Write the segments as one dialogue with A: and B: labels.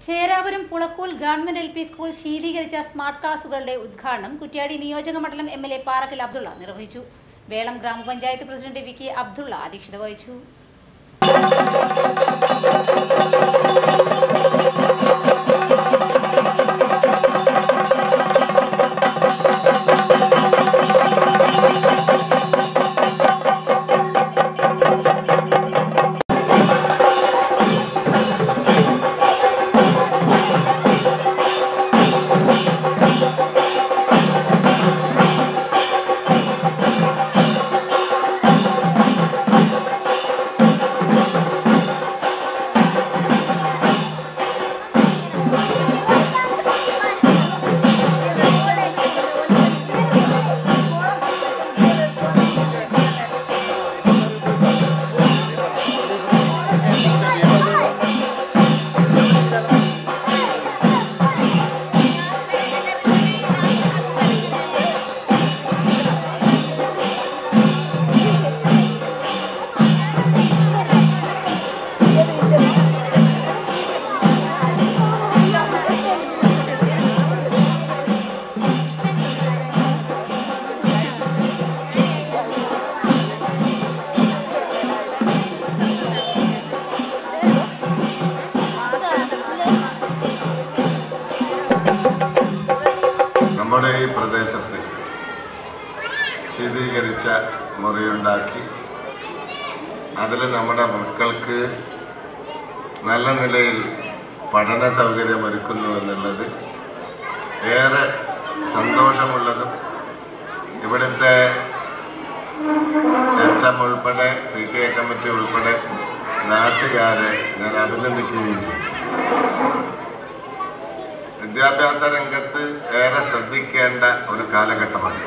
A: ചേരാവരം Pulakkool government L P school ശീതീകരിച്ച smart ക്ലാസുകളുടെ ഉദ്ഘാടനം കുറ്റ്യാടി നിയോജക മണ്ഡലം M L A Parakkal Abdulla നിർവഹിച്ചു വേളം ഗ്രാമപഞ്ചായത്ത് പ്രസിഡന്റ് വി കെ അബ്ദുള്ള അധ്യക്ഷത വഹിച്ചു
B: നമ്മുടെ ഈ പ്രദേശത്ത് ശീതീകരിച്ച മുറിയുണ്ടാക്കി അതിൽ നമ്മുടെ മക്കൾക്ക് നല്ല നിലയിൽ പഠന സൗകര്യം ഒരുക്കുന്നു എന്നുള്ളത് ഏറെ സന്തോഷമുള്ളതും ഇവിടുത്തെ എച്ച് എം ഉൾപ്പെടെ പി ടി എ കമ്മിറ്റി ഉൾപ്പെടെ നാട്ടുകാരെ ഞാൻ അഭിനന്ദിക്കുകയും ചെയ്തു വിദ്യാഭ്യാസ രംഗത്ത് ഏറെ ശ്രദ്ധിക്കേണ്ട ഒരു കാലഘട്ടമാണ്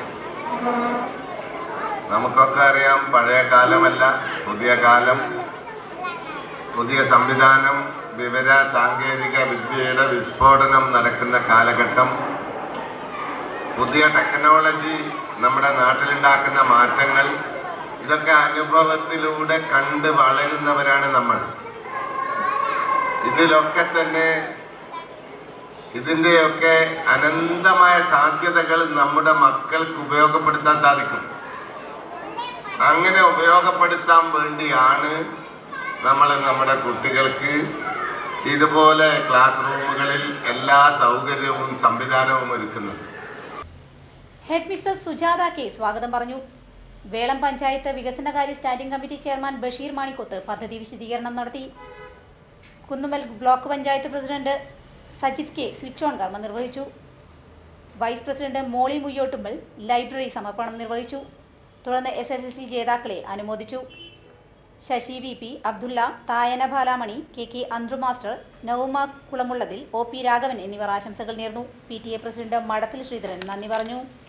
B: നമുക്കൊക്കെ അറിയാം പഴയ കാലമല്ല പുതിയ കാലം പുതിയ സംവിധാനം വിവര സാങ്കേതിക വിദ്യയുടെ വിസ്ഫോടനം നടക്കുന്ന കാലഘട്ടം പുതിയ ടെക്നോളജി നമ്മുടെ നാട്ടിലുണ്ടാക്കുന്ന മാറ്റങ്ങൾ ഇതൊക്കെ അനുഭവത്തിലൂടെ കണ്ട് വളരുന്നവരാണ് നമ്മൾ ഇതിലൊക്കെ തന്നെ ഇതിൻ്റെയൊക്കെ അനന്തമായ സാധ്യതകൾ നമ്മുടെ മക്കൾക്ക് ഉപയോഗപ്പെടുത്താൻ സാധിക്കും അങ്ങനെ ഉപയോഗപ്പെടുത്താൻ വേണ്ടിയാണ് നമ്മൾ നമ്മുടെ കുട്ടികൾക്ക് ഇതുപോലെ ക്ലാസ് റൂമുകളിൽ എല്ലാ സൗകര്യവും സംവിധാനവും ഒരുക്കുന്നത്
A: ഹെഡ് മിസ്റ്റർ സുജാത കെ സ്വാഗതം പറഞ്ഞു വേളം പഞ്ചായത്ത് വികസനകാര്യ standing committee chairman Basheer Manikkoth പദ്ധതി വിശദീകരണം നടത്തി Kunnummal block panchayat president Sajith K switch on കർമ്മം നിർവഹിച്ചു vice president Molly Muyyottumpal library സമർപ്പണം നിർവഹിച്ചു തുടർന്ന് എസ് എസ് എൽ സി ജേതാക്കളെ അനുമോദിച്ചു Sasi V P Abdulla Thayana Balamani K K Anthru master Nouma Kulamullathil O P Raghavan എന്നിവർ ആശംസകൾ നേർന്നു P T A president Madathil Sreedharan നന്ദി പറഞ്ഞു